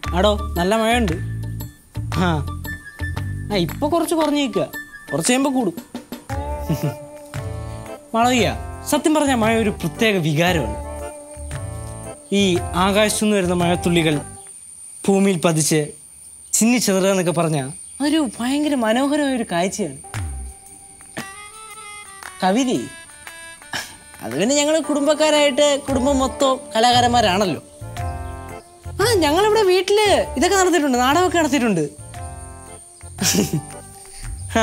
ആടോ നല്ല മഴയുണ്ട് ആ ആ ഇപ്പൊ കുറച്ച് കുറഞ്ഞു നിൽക്കുക കുറച്ച് കഴിയുമ്പോൾ കൂടും വളവിയ സത്യം പറഞ്ഞ മഴ ഒരു പ്രത്യേക വികാരമാണ് ഈ ആകാശത്തു നിന്ന് വരുന്ന മഴത്തുള്ളികൾ ഭൂമിയിൽ പതിച്ച് ചിന്നി ചെറുക എന്നൊക്കെ പറഞ്ഞാൽ അതൊരു ഭയങ്കര മനോഹരമായ ഒരു കാഴ്ചയാണ് കവിത അത് പിന്നെ ഞങ്ങൾ കുടുംബക്കാരായിട്ട് കുടുംബം മൊത്തം കലാകാരന്മാരാണല്ലോ ആ ഞങ്ങളിവിടെ വീട്ടില് ഇതൊക്കെ നടത്തിയിട്ടുണ്ട് നാടകമൊക്കെ നടത്തിയിട്ടുണ്ട് ആ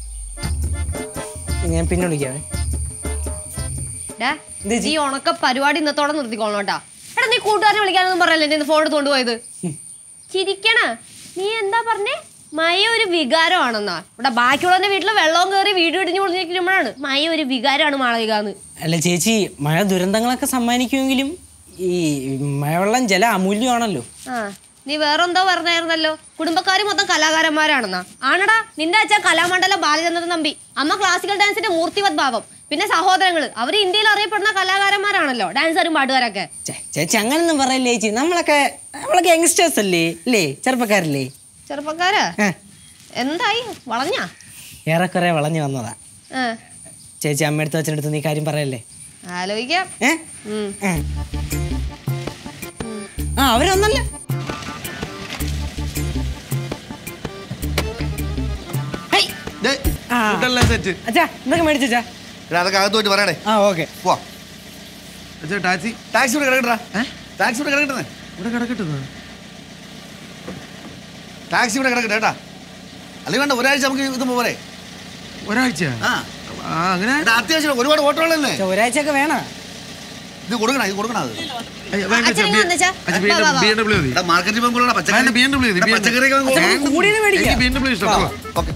ഞാൻ പിന്നെ വിളിക്കാവേ ഡാ, എന്ത് ചേച്ചി? ഈ ഉണക്ക പരിപാടി ഇന്നത്തോടെ നിർത്തിക്കോളണം കേട്ടാ എടാ നീ കൂട്ടുകാരനെ വിളിക്കാനൊന്നും പറയല്ലേ എന്റെ ഫോൺ എടുത്തോണ്ട് പോയത് ചിരിക്കണ നീ എന്താ പറഞ്ഞേ മയ ഒരു വികാരമാണെന്നാ ഇവിടെ ബാക്കിയുള്ളവന്റെ വീട്ടില് വെള്ളവും കയറി വീട് ഇടിഞ്ഞു പൊളിഞ്ഞിരിക്കുമ്പോഴാണ് മയ ഒരു വികാരമാണ് മാളവികാന്ന് അല്ല ചേച്ചി മഴ ദുരന്തങ്ങളൊക്കെ സമ്മാനിക്കുമെങ്കിലും ഈ മഴവെള്ളം ജല അമൂല്യമാണല്ലോ ആ നീ വേറെന്തോ പറഞ്ഞായിരുന്നല്ലോ കുടുംബക്കാര് മൊത്തം കലാകാരന്മാരാണെന്നാ ആണടാ നിന്റെ അച്ഛൻ കലാമണ്ഡല ബാലചന്ദ്രൻ നമ്പി അമ്മ ക്ലാസിക്കൽ ഡാൻസിന്റെ മൂർത്തിവത് ഭാവം പിന്നെ സഹോദരങ്ങള് അവർ ഇന്ത്യയിൽ അറിയപ്പെടുന്ന കലാകാരന്മാരാണല്ലോ ഡാൻസറും പാട്ടുകാരൊക്കെ ഛെ, ചേച്ചി അങ്ങനൊന്നും പറയല്ലേ ചേച്ചി നമ്മളൊക്കെ നമ്മളൊക്കെ യങ്സ്റ്റേഴ്സ് അല്ലേ അല്ലേ ചെറുപ്പക്കാരല്ലേ ചെറുപ്പക്കാരാ ഏ, എന്തായി വളഞ്ഞാ ഏറെക്കുറെ വളഞ്ഞു വന്നതാ ആ ചേച്ചി അമ്മയടുത്ത് അച്ഛനടുത്ത് നീ കാര്യം പറയല്ലേ ആലോചിക്കാം ഏ ഉം. ഏ. ആ അവരൊന്നല്ല ഹൈ. ദേ, ആ. ഫുഡെല്ലാം സെറ്റ് അച്ഛാ എന്തൊക്കെ മേടിച്ചാ എടാ അതൊക്കെ അകത്ത് പോയിട്ട് പറയണേ ആ ഓക്കെ പോവാ അച്ഛാ ടാക്സി ടാക്സി ഇവിടെ കിടക്കട്ടാ ടാക്സി ഇവിടെ കിടക്കട്ടെ ഇവിടെ കിടക്കട്ടെ ടാക്സി ഇവിടെ കിടക്കട്ടെ കേട്ടാ അല്ലെങ്കിൽ വേണ്ട ഒരാഴ്ച നമുക്ക് ഇത് പോരെ ഒരാഴ്ച ആ ആ അങ്ങനെ എടാ അത്യാവശ്യം ഒരുപാട് ഓട്ടോകളല്ലേ ഒരാഴ്ചയൊക്കെ വേണം ഇത് കൊടുക്കണ ഇത് കൊടുക്കണ അത് അയ്യ, വേണ്ട അച്ഛൻ ഇങ്ങ് വന്നേ, അച്ഛാ. ബി വാ, വാ, വാ. എം ഡബ്ല്യൂ മതി എടാ മാർക്കറ്റിൽ പോകുമ്പോൾ വേണ്ട പച്ചക്കറി ബി എം ഡബ്ല്യൂ മതി എടാ, പച്ചക്കറിയൊക്കെ വാങ്ങി അച്ഛാ, കൊടുക്കണം. കൂടിയത് മേടിക്കാം എനിക്ക് ബി എം ഡബ്ല്യൂ ഇഷ്ടം പോവാം. ഓക്കെ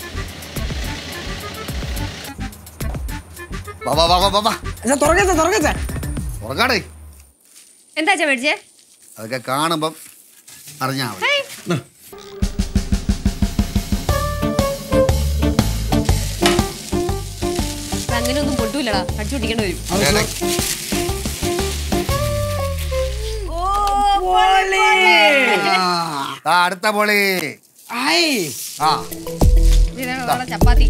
വാ വാ വാ വാ വാ വാ അച്ഛാ തുറക്കച്ചാ തുറക്കച്ചാ ഉറങ്ങാടേ എന്താ അച്ഛൻ മേടിച്ചേ അതൊക്കെ കാണുമ്പം അറിഞ്ഞാ മതി ഹേയ്. അങ്ങനെയൊന്നും പൊട്ടൂലടാ അടിച്ചു പൊട്ടിക്കേണ്ടി വരും അതെ, അതെ. ആ, അടുത്ത പൊളി ആയി ആ ഇതിനാണ് വേറെ ചപ്പാത്തി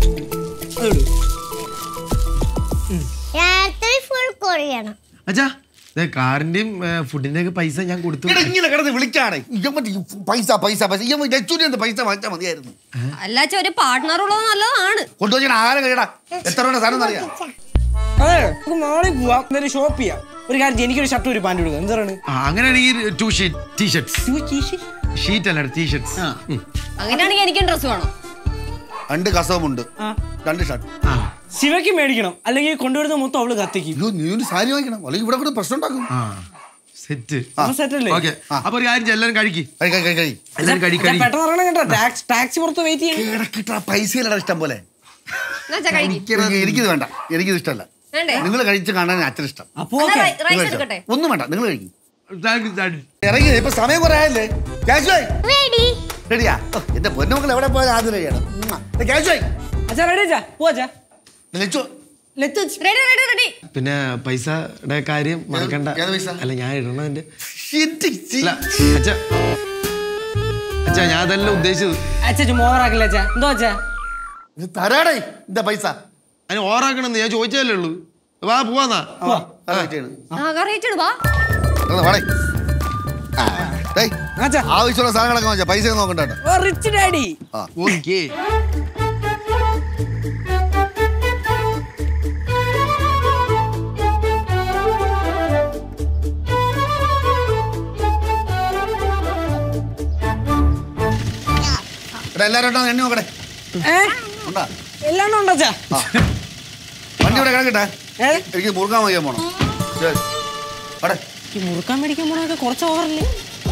രാത്രി ഫുൾ കൊറിയണം അച്ഛാ ദേ കാറിന്റെയും ഫുഡിന്റെ ഒക്കെ പൈസ ഞാൻ കൊടുത്തു ഇവിടെ ഇങ്ങനെ കിടന്ന് വിളിക്കാണേ ഇയ്യമ്മ ഈ പൈസ പൈസ പൈസ ഇയ്യമ്മ ലച്ചൂരി എന്ത് പൈസ വാങ്ങിച്ചാൽ മതിയായിരുന്നു അല്ലാച്ച ഒരു പാർട്ട്ണർ ഉള്ളത് നല്ലതാണ് കൊണ്ടുവച്ചാൽ ആഹാരം കഴിയടാ എത്ര രൂപ സാധനം അറിയാം അതെ നമുക്ക് മോളിൽ പോവാം എന്തായാലും ഷോപ്പ് ചെയ്യാം ഒരു കാര്യം ചെയ്യ്, എനിക്കൊരു ഷർട്ട് ഒരു പാൻറ് കൊടുക്കുക എന്താണ് ആ അങ്ങനെയാണെങ്കിൽ two sheet T shirts sheet അല്ല ടീ ഷർട്ട്സ് അങ്ങനെയാണെങ്കിൽ എനിക്കും ഡ്രസ്സ് വേണം രണ്ട് കസവുമുണ്ട് ആ. രണ്ട് ഷർട്ട് ശിവയ്ക്ക് മേടിക്കണം അല്ലെങ്കിൽ കൊണ്ടുവരുന്ന മൊത്തം അവള് കത്തിക്കും അയ്യോ നീ ഒരു സാരി വാങ്ങിക്കണം അല്ലെങ്കിൽ ഇവിടെ കൂടെ പ്രശ്നം ഉണ്ടാക്കും ആ സെറ്റ് സെറ്റ് അല്ലേ ഓക്കെ അപ്പൊ ഒരു കാര്യം ചെയ്യ്, എല്ലാരും കഴിക്ക് കഴി കഴി കഴി കഴി എല്ലാരും കഴി അച്ഛാ, കഴി പെട്ടെന്ന് ഇറങ്ങണം കേട്ടോ ടാക്സ് ടാക്സി പുറത്ത് വെയിറ്റ് ചെയ്യണം കിടക്കിട്ട പൈസ ഇല്ലടാ ഇഷ്ടം പോലെ എന്നാ അച്ഛാ കഴിക്കും എനിക്ക് എനിക്കിത് വേണ്ട എനിക്കിത് ഇഷ്ടമല്ല വേണ്ടേ നിങ്ങൾ കഴിച്ച് കാണാൻ അച്ഛൻ ഇഷ്ടം അപ്പോ എന്നാ ഓക്കെ റൈ- റൈസ് നിങ്ങൾ എടുക്കട്ടെ കഴിച്ചോ. ഒന്നും വേണ്ട നിങ്ങൾ കഴിക്കും താങ്ക് യു, താങ്ക് യു. ഇറങ്ങി ഇപ്പൊ സമയം കുറെ ആയല്ലേ കാശുവായി റെഡി റെഡിയാ ഓ, എന്റെ പൊന്നുമക്കൾ എവിടെ പോയാൽ ആദ്യം കഴിയണം കാശുവായി അച്ഛാ റെഡി അച്ഛാ പോവാ അച്ഛാ ലച്ചു ലെത്ത് റെഡി റെഡി റെഡി പിന്നെ പൈസയുടെ കാര്യം മറക്കണ്ട ഏത് പൈസ? അല്ല ഞാൻ ഇടണതിന്റെ എന്റെ ചി- അല്ല അച്ഛാ അച്ഛാ ഞാൻ അതല്ല ഉദ്ദേശിച്ചത് അച്ഛാ ചുമ്മാ ഓവറാക്കില്ല അച്ഛാ എന്തോ അച്ഛാ ഇത് തരാടേ എന്താ പൈസ അതിന് ഓറാക്കണമെന്ന് ഞാൻ ചോദിച്ചതല്ലേ ഉള്ളൂ വാ പോവാന്നാ പോവാ അത് വെയിറ്റ് ചെയ്യണം. ആ കറിയിച്ചിട് വാ ഇറങ്ങ് വാടേ. ആ, ഡേയ്, അച്ഛാ ആവശ്യമുള്ള സാധനങ്ങളൊക്കെ വാങ്ങിച്ചാ പൈസ ഒന്നും നോക്കണ്ട കേട്ടോ. ഓ റിച്ച് ഡാഡി ആ ഓക്കേ എടാ എല്ലാവരും ഉണ്ടോ എണ്ണി നോക്കട്ടെ ഏ ഉണ്ടാ എല്ലാം ഉണ്ടോ അച്ഛാ ആ വണ്ടി ഇവിടെ കിടക്കട്ടെ ഏ എനിക്ക് മുറുക്കാൻ വയ്യാൻ പോണം ശരി. അവിടെ ഈ മുറുക്കാൻ മേടിക്കാൻ പോണൊക്കെ കുറച്ച് ഓവറല്ലേ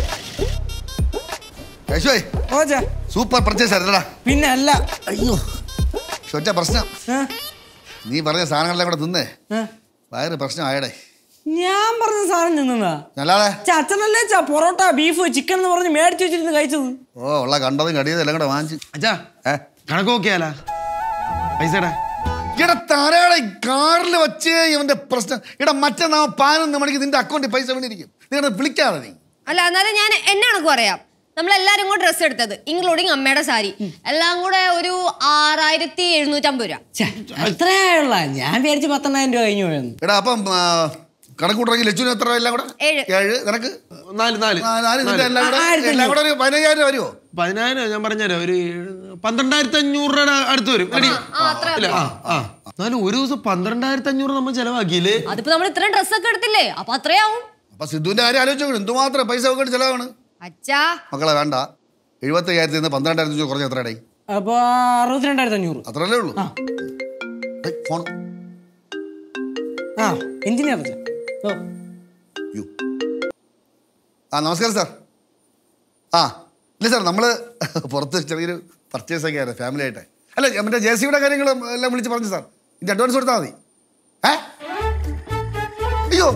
യേശുവേ ഓ അച്ഛാ സൂപ്പർ പർച്ചേസ് ആയിരുന്നടാ പിന്നെ അല്ല അയ്യോ ഒറ്റ പ്രശ്നം ഏ? നീ പറഞ്ഞ സാധനങ്ങളെല്ലാം കൂടെ തിന്നേ ഏ? വയറ് പ്രശ്നം ആയടേ ഞാൻ പറഞ്ഞ സാധനം നിന്നതാ അല്ലാതെ അച്ഛാ അച്ഛനല്ലേ അച്ഛാ പൊറോട്ട ബീഫ് ചിക്കൻ എന്ന് പറഞ്ഞ് മേടിച്ച് വെച്ചിരുന്ന് കഴിച്ചത് ഓ ഉള്ള കണ്ടതും കടിയതും എല്ലാം കൂടെ വാങ്ങിച്ച് അച്ഛാ ഏ കണക്ക് നോക്കിയാലാ പൈസടാ ഇവിടെ താരാളെ കാറിൽ വെച്ച് ഇവന്റെ പ്രശ്നം ഇവിടെ മറ്റന്നാ പതിനൊന്ന് മണിക്ക് നിന്റെ അക്കൗണ്ടിൽ പൈസ വേണ്ടിയിരിക്കും നിങ്ങളുടെ വിളിക്കാതെ നീ അല്ല എന്നാലും ഞാൻ എന്നെ കണക്ക് പറയാം നമ്മൾ എല്ലാരും കൂടെ ഡ്രസ്സ് എടുത്തത് ഇൻക്ലൂഡിങ് അമ്മയുടെ സാരി എല്ലാം കൂടെ ഒരു ആറായിരത്തി എഴുന്നൂറ്റമ്പത് രൂപ ഛെ, അത്രയുള്ള ഞാൻ വിചാരിച്ച് പത്തെണ്ണായിരം രൂപ കഴിഞ്ഞു പോയെന്ന് എടാ അപ്പം ആ, കണക്കൂട്ടണമെങ്കിൽ ലച്ചുവിന് എത്ര രൂപ എല്ലാം കൂടെ ഏഴ്. ഏഴ് നിനക്ക് നാല് നാല് ആ, നാല് ഇതിന്റെ എല്ലാം കൂടെ ആയിരത്തി എല്ലാം കൂടെ ഒരു പതിനയ്യായിരം രൂപ വരുമോ പതിനായിരം ഞാൻ പറഞ്ഞുതരാം ഒരു പന്ത്രണ്ടായിരത്തി അഞ്ഞൂറ് രൂപയുടെ അടുത്ത് വരും എടി? ആ അത്ര ഇല്ല, ആ ആ എന്നാലും ഒരു ദിവസം പന്ത്രണ്ടായിരത്തി അഞ്ഞൂറ് നമ്മൾ ചെലവാക്കിയില്ലേ അതിപ്പോ നമ്മൾ ഇത്രയും ഡ്രസ്സൊക്കെ എടുത്തില്ലേ അപ്പൊ അത്രയാവും അപ്പൊ സിദ്ധുവിന്റെ കാര്യം ആലോചിച്ചു എന്തുമാത്രം പൈസ ഒക്കെ ചെലവാണ് അച്ഛാ മക്കളെ വേണ്ട എഴുപത്തി അയ്യായിരത്തി നിന്ന് പന്ത്രണ്ടായിരത്തി അഞ്ഞൂറ് കുറച്ച് എത്രയാടേ അപ്പൊ അറുപത്തിരണ്ടായിരത്തി അഞ്ഞൂറ് അത്രല്ലേ ഉള്ളൂ ഏയ്, ഫോൺ ആ എന്തിനാ അച്ഛാ ഓ യു ആ നമസ്കാരം സാർ ആ ഇല്ല സാർ നമ്മൾ പുറത്ത് ചെറിയൊരു പർച്ചേസ് ഒക്കെ ആയിരുന്നു ഫാമിലി ആയിട്ട് അല്ല മറ്റേ ജെ സിയുടെ കാര്യങ്ങൾ എല്ലാം വിളിച്ച് പറഞ്ഞു സാർ ഇതിൻ്റെ അഡ്വാൻസ് കൊടുത്താൽ മതി ഏ അയ്യോ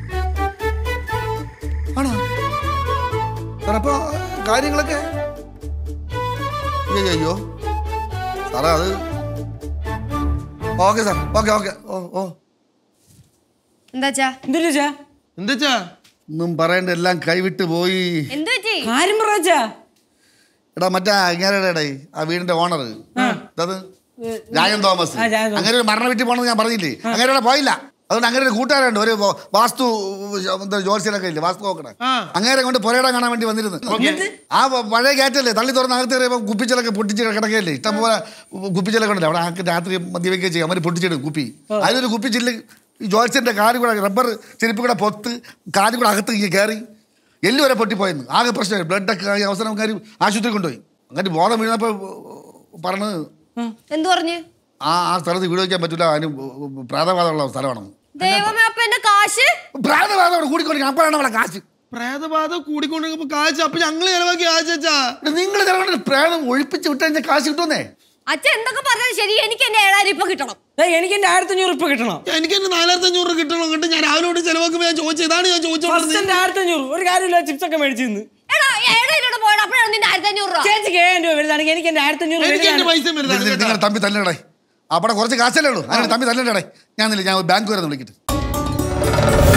ആണോ സാർ അപ്പോൾ കാര്യങ്ങളൊക്കെ അയ്യോ അയ്യോ സാറേ അത് ഓക്കെ സാർ ഓക്കെ ഓക്കെ ഓ ഓ എന്താ അച്ഛാ എന്തൊരു ചാ എന്താച്ചാ ഒന്നും പറയണ്ട എല്ലാം കൈവിട്ട് പോയി എന്ത് പറ്റി കാര്യം പറയാ എടാ മറ്റേ ഇങ്ങനെ ആ വീടിന്റെ ഓണർ അത് രാജൻ തോമസ് ആ, രാജൻ തോമസ്. അങ്ങനെ ഒരു മരണ വീട്ടിൽ പോകണമെന്ന് ഞാൻ പറഞ്ഞില്ലേ അങ്ങനെ പോയില്ല അതുകൊണ്ട് അങ്ങനെ ഒരു കൂട്ടുകാരുണ്ട് ഒരു വ- വാസ്തു എന്താ ജോത്സ്യനൊക്കെ ഇല്ലേ വാസ്തു നോക്കണേ ആ. അങ്ങനെ കൊണ്ട് പുരയിടം കാണാൻ വേണ്ടി വന്നിരുന്നു ആ പ- പഴയ കയറ്റല്ലേ തള്ളി തുറന്ന് അകത്ത് കയറിയപ്പോൾ കുപ്പിച്ചിലൊക്കെ പൊട്ടിച്ച് കിടക്കുകയല്ലേ ഇഷ്ടം പോലെ കുപ്പിച്ചിലൊക്കെ ഉണ്ടല്ലോ അവിടെ ആൾക്ക് രാത്രി മദ്യവെക്കുകയും ചെയ്യും അവർ പൊട്ടിച്ചിടും കുപ്പി അതിലൊരു കുപ്പിച്ചില്ല് ഈ ജോത്സ്യന്റെ കാല് കൂടെ റബ്ബർ ചെരുപ്പ് കൂടെ പൊത്ത് കാല് കൂടെ അകത്ത് ഇങ്ങനെ കയറി എല്ലു വരെ പൊട്ടിപ്പോയെന്ന് ആകെ പ്രശ്നമായി ബ്ലഡൊക്കെ ആയി അവസാനം കാര്യം ആശുപത്രി കൊണ്ടുപോയി അങ്ങനെ ബോധം വീണപ്പോൾ പറഞ്ഞത് എന്തു പറഞ്ഞു ആ ആ സ്ഥലത്ത് വീട് വയ്ക്കാൻ പറ്റില്ല അതിന് പ്രാതബാധമുള്ള സ്ഥലമാണെന്ന് ദൈവമേ അപ്പൊ എന്റെ കാശ് പ്രാതബാധം കൂടിക്കൊണ്ട് അപ്പോഴാണ് അവളെ കാശ് പ്രേതബാധ കൂടിക്കൊണ്ടിരിക്കുമ്പോ കാശ് അപ്പൊ ഞങ്ങള് ചെലവാക്കി കാശാ നിങ്ങൾ ചിലവണ്ട് പ്രേതം ഒഴിപ്പിച്ച് വിട്ട് കഴിഞ്ഞാൽ കാശ് കിട്ടുമെന്നേ അച്ഛൻ എന്തൊക്കെ പറഞ്ഞാൽ ശരി എനിക്ക് എന്റെ ഏഴായിരം ഇപ്പൊ കിട്ടണം ഏയ് എനിക്ക് എന്റെ ആയിരത്തി അഞ്ഞൂറ് ഇപ്പൊ കിട്ടണം എനിക്ക് എന്റെ നാലായിരത്തി അഞ്ഞൂറ് രൂപ കിട്ടണം കേട്ടോ ഞാൻ രാവിലെ തൊട്ട് ചെലവാക്കുമ്പോ ഞാൻ ചോദിച്ചത് ഇതാണ് ഞാൻ ചോദിച്ചോളൂ ഫസ്റ്റ് എന്റെ ആയിരത്തി അഞ്ഞൂറ് ഒരു കാര്യമില്ല ചിപ്സ് ഒക്കെ മേടിച്ചു തിന്ന് എടാ ഏഴായിരം പോയത് അപ്പോഴാണ് നിന്റെ ആയിരത്തി അഞ്ഞൂറ് രൂപ ചേച്ചിക്ക് ഏഴായിരം രൂപ വരുന്നതാണെങ്കിൽ എനിക്ക് എന്റെ ആയിരത്തി അഞ്ഞൂറ് എനിക്ക് എന്റെ വലുതാണ്. പൈസ വരുന്നത് കേട്ടോ. നിങ്ങൾ തമ്പി തല്ലടേ അവിടെ കുറച്ച് കാശല്ലേ ഉള്ളൂ അങ്ങനെ തമ്പി തല്ലണ്ടേ ഞാൻ ഞാൻ ബാങ്ക് വരെ ഒന്ന് വിളിക്കട്ടെ